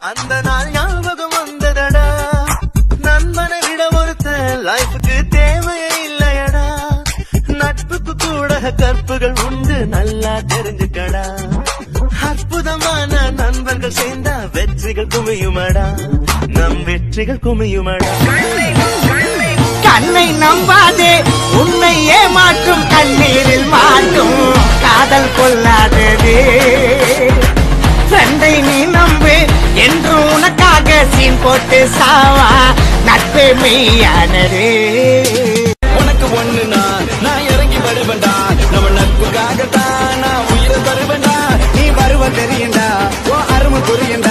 அந்த நாள் ஞாபகம் வந்ததடா நண்பனை விட ஒருத்த லைஃபுக்கு தேவையே இல்லையடா நட்புக்கு கூட கற்புகள் உண்டு நல்லா தெரிஞ்சுக்கடா அற்புதமான நண்பர்கள் சேர்ந்தா வெற்றிகள் குமியுமடா நம் வெற்றிகள் குமியுமடா கண்ணை நம்பாதே உன்னை ஏமாற்றும் கண்ணீரில் மாட்டும் காதல் கொள்ளாததே ஃப்ரெண்டை நீ நம்பு என்று உனக்காக சீன் போட்டு சாவா நட்பே மெய்யானதே உனக்கு ஒண்ணுனா நான் இறங்கி வருவேன்டா நம்ம நட்புக்காகத்தான் நான் உயிரை தருவேன்டா நீ வருவ தெரியும்டா ஓ அருமை புரியும்டா